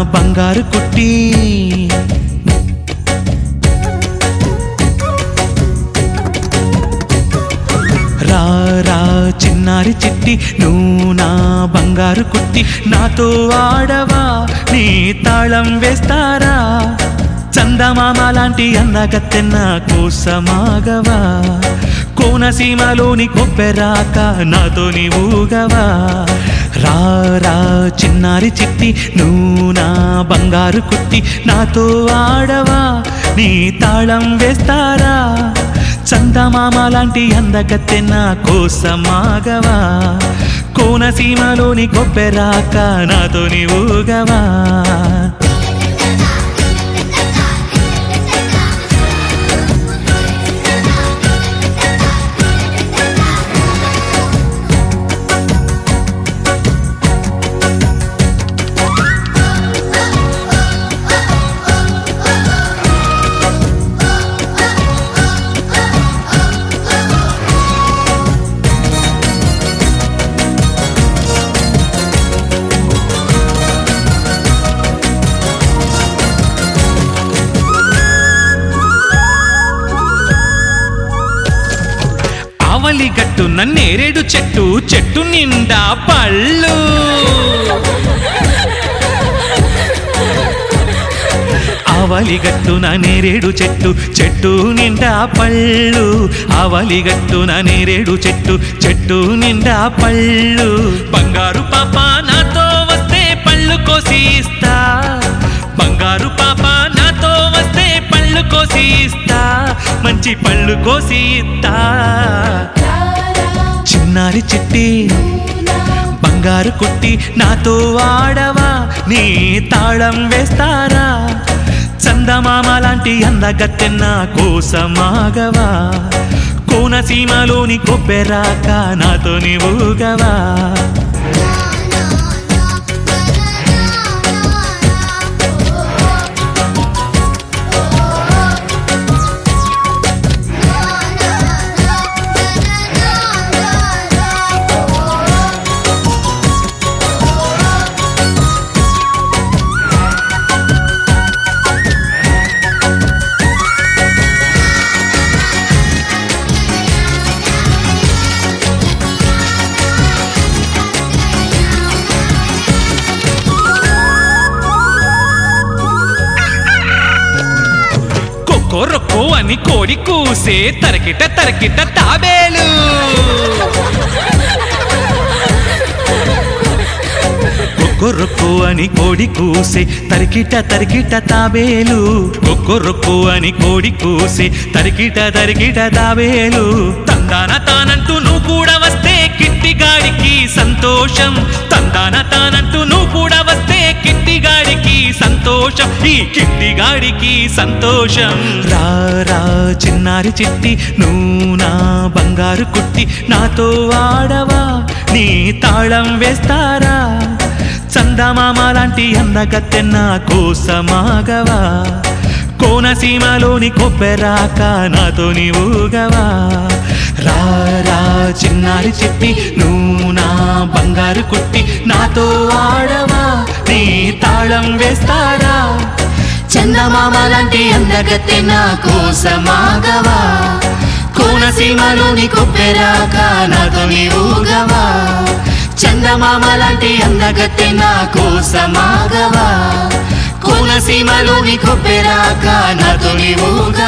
బంగారు కుట్టి రా రా చిన్నారి చిట్టి నువ్వు నా బంగారు కుట్టి నాతో ఆడవా నీ తాళం వేస్తారా చందమామ లాంటి అందగత్తెన్న కోసమాగవా కోనసీమలోని కొబ్బెరాక నాతో నీవుగవా రా రా చిన్నారి చిట్టి నువ్వు నా బంగారు కుట్టి నాతో ఆడవా నీ తాళం వేస్తారా చందమామ లాంటి అందగత్తె నా కోసమాగవా కోనసీమలోని కొబ్బెరాక నాతో నీవుగవా ఆవలి గట్టున నేరేడు చెట్టు చెట్టు నిండా పళ్ళు ఆవలి గట్టున నేరేడు చెట్టు చెట్టు నిండా పళ్ళు ఆవలి గట్టున నేరేడు చెట్టు చెట్టు నిండా పళ్ళు బంగారు పాప నాతో వస్తే పళ్ళు కోసి ఇస్తా బంగారు పాప నాతో వస్తే పళ్ళు కోసి ఇస్తా మంచి పళ్ళు కోసి ఇస్తా చిన్నారి చిట్టి బంగారు కుట్టి నాతో ఆడవా నీ తాళం వేస్తారా చందమామ లాంటి అందగత్తెన్న కోసమాగవా కోనసీమలోని కొబ్బెరాక నాతో నీవుగవా కొక్కో రొక్కో అని కోడి కూసే తరకిట తరకిట తాబేలు కొక్కో రొక్కో అని కోడి కూసే తరికిట తరికిట తాబేలు కొక్కో రొక్కో అని కోడి కూసే తరికిట తరికిట తాబేలు తందాన తానంటూ నువ్వు కూడా వస్తే కిట్టిగాడికి సంతోషం తందాన తానంటూ నువ్వు కూడా వస్తే కిట్టిగాడికి సంతోషం ఈ కిట్టిగాడికి సంతోషం రా రా చిన్నారి చిట్టి నువ్వు నా బంగారు కుట్టి నాతో ఆడవా నీ తాళం వేస్తారా చందమామ లాంటి అందగత్తెన్న కోసమాగవా కోనసీమలోని కొబ్బెరాక నాతో నీవుగవా రా రా చిన్నారి చిట్టి నువ్వు నా బంగారు కుట్టి నాతో ఆడవా నీ తాళం వేస్తారా చందమామ లాంటి అందగత్తె నా కోసమాగవా కోనసీమలోని కొబ్బెరాక నాతో నీవుగవా చందమామ లాంటి అందగత్తె నా కోసమాగవా కోనసీమలోని కొబ్బెరాక నాతో నీవుగవా